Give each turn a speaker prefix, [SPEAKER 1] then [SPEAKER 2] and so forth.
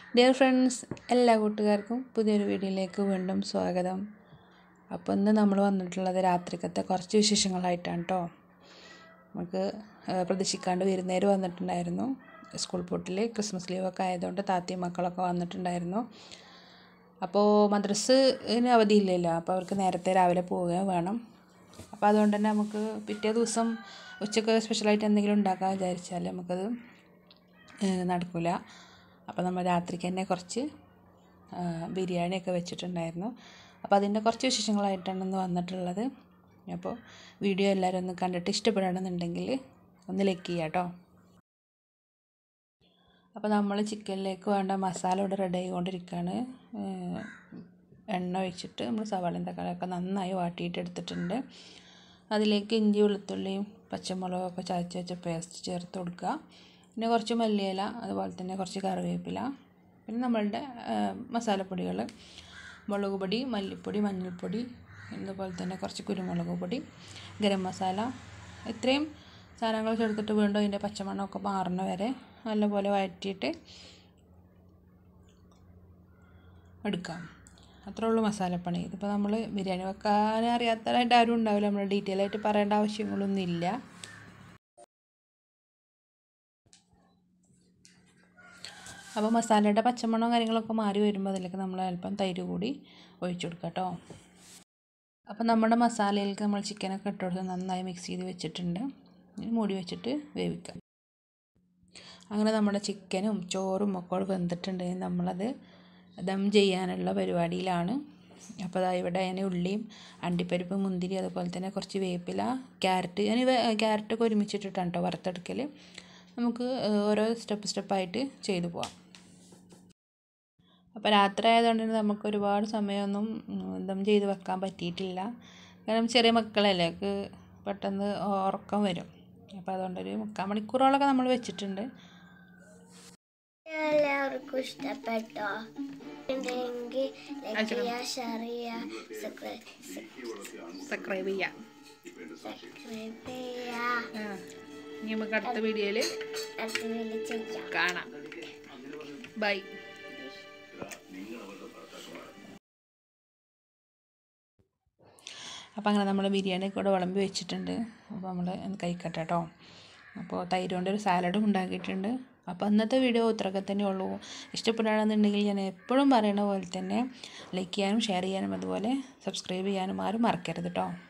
[SPEAKER 1] dear friends എല്ലാ കൂട്ടുകാർക്കും പുതിയൊരു വീഡിയോയിലേക്ക് വീണ്ടും സ്വാഗതം അപ്പോൾ ഇന്ന് നമ്മൾ വന്നിട്ടുള്ളത് രാത്രിക്കത്തെ കുറച്ച് വിശേഷങ്ങളായിട്ടാണ് കേട്ടോ നമുക്ക് ഏഹ്, പ്രതീക്ഷിക്കാണ്ട് വിരുന്നേര് വന്നിട്ടുണ്ടായിരുന്നു സ്കൂൾ പൂട്ടിൽ ക്രിസ്മസ് ലീവൊക്കെ ആയതുകൊണ്ട് താത്തയും മക്കളൊക്കെ വന്നിട്ടുണ്ടായിരുന്നു അപ്പോൾ മദ്രസിന് അവധിയില്ലല്ലോ അപ്പോൾ അവർക്ക് നേരത്തെ രാവിലെ പോവുകയും വേണം അപ്പോൾ അതുകൊണ്ട് തന്നെ നമുക്ക് പിറ്റേ ദിവസം ഉച്ചക്ക് സ്പെഷ്യലായിട്ട് എന്തെങ്കിലും ഉണ്ടാക്കാൻ വിചാരിച്ചാൽ നമുക്കത് ഏഹ് നടക്കില്ല അപ്പോൾ നമ്മൾ രാത്രിക്ക് തന്നെ കുറച്ച് ആ, ബിരിയാണിയൊക്കെ വെച്ചിട്ടുണ്ടായിരുന്നു അപ്പോൾ അതിൻ്റെ കുറച്ച് വിശേഷങ്ങളായിട്ടാണ് ഇന്ന് വന്നിട്ടുള്ളത് അപ്പോൾ വീഡിയോ എല്ലാവരും ഒന്ന് കണ്ടിട്ട് ഇഷ്ടപ്പെടുകയാണെന്നുണ്ടെങ്കിൽ ഒന്ന് ലൈക്ക് ചെയ്യാം കേട്ടോ അപ്പോൾ നമ്മൾ ചിക്കനിലേക്ക് വേണ്ട മസാല ഇവിടെ റെഡി ആയിക്കൊണ്ടിരിക്കുകയാണ് ഏഹ് എണ്ണ ഒഴിച്ചിട്ട് നമ്മൾ സവാളയും തക്കാളിയൊക്കെ നന്നായി വാട്ടിയിട്ട് എടുത്തിട്ടുണ്ട് അതിലേക്ക് ഇഞ്ചി വെളുത്തുള്ളിയും പച്ചമുളകൊക്കെ ചതച്ച് വെച്ച പേസ്റ്റ് ചേർത്ത് കൊടുക്കുക പിന്നെ കുറച്ച് മല്ലിയില അതുപോലെ തന്നെ കുറച്ച് കറിവേപ്പില പിന്നെ നമ്മളുടെ മസാലപ്പൊടികൾ മുളക് പൊടി മല്ലിപ്പൊടി മഞ്ഞൾപ്പൊടി അതുപോലെ തന്നെ കുറച്ച് കുരുമുളക് പൊടി ഗരം മസാല ഇത്രയും സാധനങ്ങൾ ചേർത്തിട്ട് വീണ്ടും അതിൻ്റെ പച്ചമണ്ണമൊക്കെ മാറുന്ന വരെ നല്ലപോലെ വഴറ്റിയിട്ട് എടുക്കാം അത്രേ ഉള്ളൂ മസാലപ്പണി ഇതിപ്പോൾ നമ്മൾ ബിരിയാണി വെക്കാൻ അറിയാത്തതായിട്ട് ആരും ഉണ്ടാവില്ല നമ്മൾ ഡീറ്റെയിൽ ആയിട്ട് പറയേണ്ട ആവശ്യങ്ങളൊന്നും ഇല്ല അപ്പോൾ മസാലയുടെ പച്ചമണവും കാര്യങ്ങളൊക്കെ മാറി വരുമ്പോൾ അതിലേക്ക് നമ്മൾ അല്പം തൈര് കൂടി ഒഴിച്ചു കൊടുക്കുക കേട്ടോ അപ്പോൾ നമ്മുടെ മസാലയിലേക്ക് നമ്മൾ ചിക്കനൊക്കെ ഇട്ട് കൊടുത്ത് നന്നായി മിക്സ് ചെയ്ത് വെച്ചിട്ടുണ്ട് ഇനി മൂടി വെച്ചിട്ട് വേവിക്കാം അങ്ങനെ നമ്മുടെ ചിക്കനും ചോറും ഒക്കെ വെന്തിട്ടുണ്ട് ഇനി നമ്മളത് ദം ചെയ്യാനുള്ള പരിപാടിയിലാണ് അപ്പോൾ അതാ ഇവിടെ അതിന് ഉള്ളിയും അണ്ടിപ്പരിപ്പ് മുന്തിരി അതുപോലെ തന്നെ കുറച്ച് വേപ്പില ക്യാരറ്റ് ഞാൻ ക്യാരറ്റൊക്കെ ഒരുമിച്ചിട്ടിട്ടാണ് കേട്ടോ വറുത്തെടുക്കൽ നമുക്ക് ഏഹ്, ഓരോ സ്റ്റെപ്പ് സ്റ്റെപ്പായിട്ട് ചെയ്തു പോവാം അപ്പോൾ രാത്രി ആയതുകൊണ്ട് തന്നെ നമുക്ക് ഒരുപാട് സമയമൊന്നും ഉം, ദം ചെയ്ത് വെക്കാൻ പറ്റിയിട്ടില്ല കാരണം ചെറിയ മക്കളല്ലേ അവർക്ക് പെട്ടെന്ന് ഉറക്കം വരും അപ്പോൾ അതുകൊണ്ടൊരു മുക്കാൽ മണിക്കൂറോളമൊക്കെ നമ്മൾ വെച്ചിട്ടുണ്ട്
[SPEAKER 2] എല്ലാവർക്കും ഇഷ്ടപ്പെട്ടോ ഉണ്ടെങ്കിൽ ലൈക്ക് ചെയ്യുക ഷെയർ ചെയ്യുക
[SPEAKER 1] സബ്സ്ക്രൈബ് ചെയ്യാം
[SPEAKER 2] സബ്സ്ക്രൈബ് ചെയ്യുക
[SPEAKER 1] ഇനി നമുക്ക് അടുത്ത വീഡിയോയിൽ
[SPEAKER 2] അടുത്ത വീഡിയോ ചെയ്യാം
[SPEAKER 1] കാണാം ബൈ അപ്പോൾ അങ്ങനെ നമ്മൾ ബിരിയാണി കൂടെ വിളമ്പി വെച്ചിട്ടുണ്ട് അപ്പോൾ നമ്മൾ കഴിക്കട്ടെ കേട്ടോ അപ്പോൾ തൈര് കൊണ്ട് ഒരു സാലഡും ഉണ്ടാക്കിയിട്ടുണ്ട് അപ്പോൾ അന്നത്തെ വീഡിയോ ഇത്രയൊക്കെ തന്നെ ഉള്ളൂ ഇഷ്ടപ്പെടുകയാണെന്നുണ്ടെങ്കിൽ ഞാൻ എപ്പോഴും പറയുന്ന പോലെ തന്നെ ലൈക്ക് ചെയ്യാനും ഷെയർ ചെയ്യാനും അതുപോലെ സബ്സ്ക്രൈബ് ചെയ്യാനും ആരും മറക്കരുത് കേട്ടോ